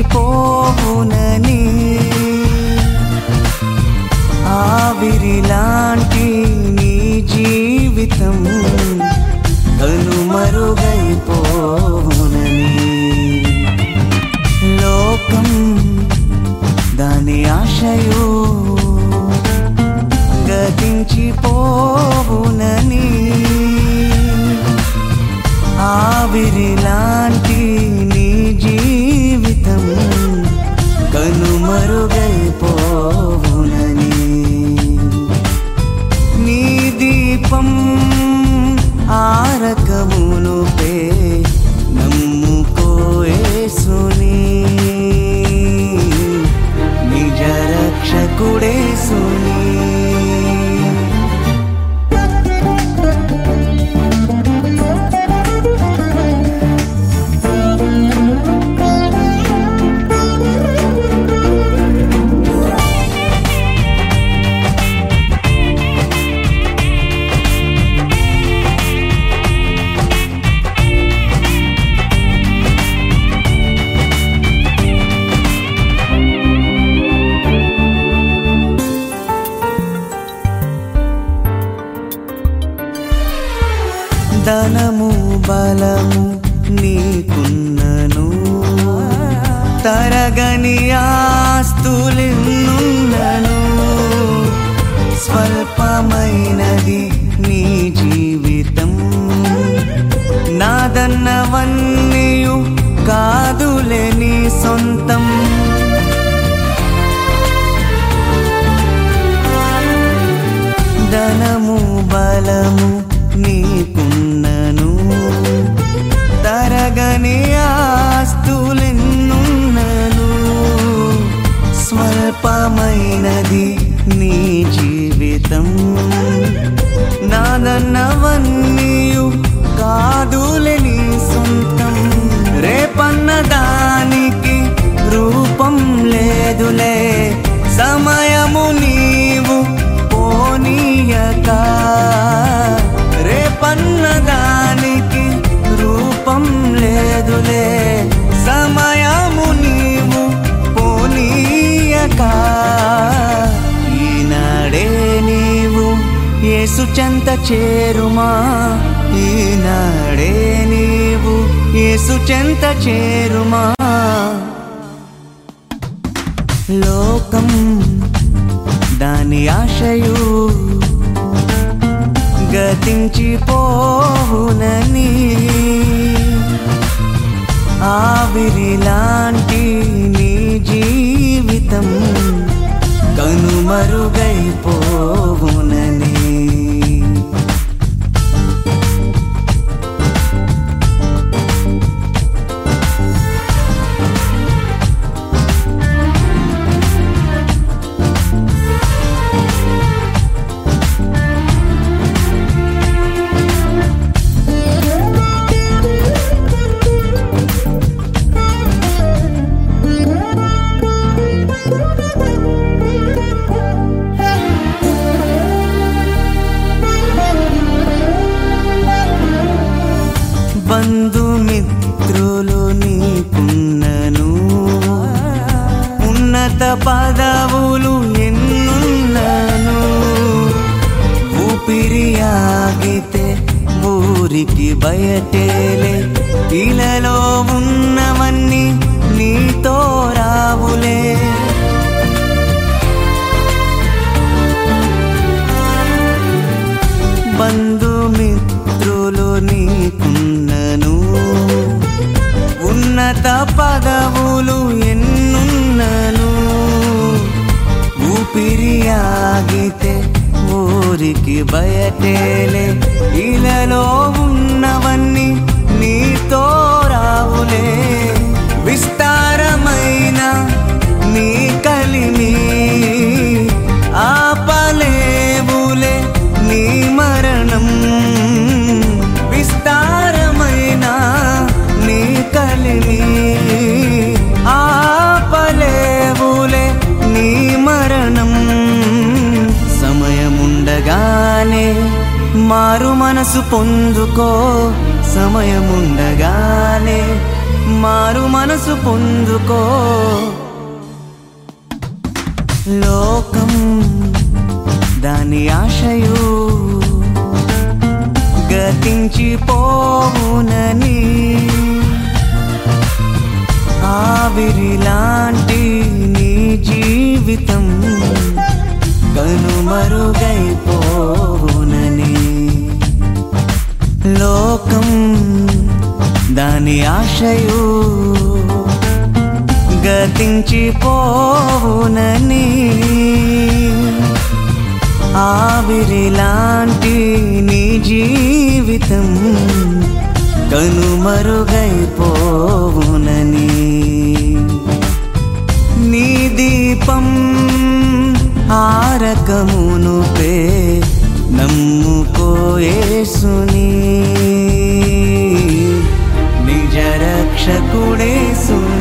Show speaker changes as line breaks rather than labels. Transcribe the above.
పోవునని ఆవిరిలాంటి నీ జీవితం కనుమరుగైపోవునని లోకం దాని ఆశయు గతించిపోవునని ఆవిరిలాంటి నీ జీవితం కనుమరుగైపోవునని నీ దీపం ఆరకమును పే నమ్ముకోయేసుని నిజ రక్షకుడేసుని ధనము బలము నీకున్నను తరగని ఆస్తులెన్నున్నను స్వల్పమైనది నీ జీవితం నాదన్నవన్నీయు కాదులే నీ సొంతం ధనము బలము నీకున్నను తరగని ఆస్తులెన్నున్నను స్వల్పమైనది నీ జీవితం నాదన్నవన్నీయు కాదులే నీ సొంతం రేపన్న దానికి రూపం లేదులే సమయము నీవు పోనీయక రేపన్న దానికి రూపం లేదులే సమయము నీవు పోనీయక ఈనాడే నీవు యేసు చెంత చేరుమా ఈనాడే నీవు యేసు చెంత చేరుమా లోకం దాని ఆశయు గతించిపోవునని ఆవిరిలాంటి నీ జీవితం కనుమరుగైపోవునని బంధుమిత్రులు నీకున్నను ఉన్నత పదవులు ఎన్నున్నను ఊపిరి ఆగితే ఊరికి బయటేలే ఇలలో ఉన్నవన్నీ నీతో రావులే బంధుమిత్రులు నీకున్నను ఉన్నత పదవులు ఎన్నున్నను ఊపిరి ఆగితే ఊరికి బయటేలే ఇలలో ఉన్నవన్నీ నీతో రావులే విస్తారమైన నీ కలిమి ఆపలేవులే నీ మరణం విస్తారమైన నీ కలిమి ఆపలేవులే నీ మరణం సమయముండగానే మారు మనసు పొందుకో సమయముండగానే మారు మనసు పొందుకో లోకం దాని ఆశయు గతించిపోవునని ఆవిరిలాంటి నీ జీవితం కనుమరుగైపోవునని లోకం దాని ఆశయు గతించిపోవునని ఆవిరిలాంటి నీ జీవితం కనుమరుగైపోవునని నీ దీపం ఆరకమును పే నమ్ముకోయేసుని నిజ రక్షకుడేసుని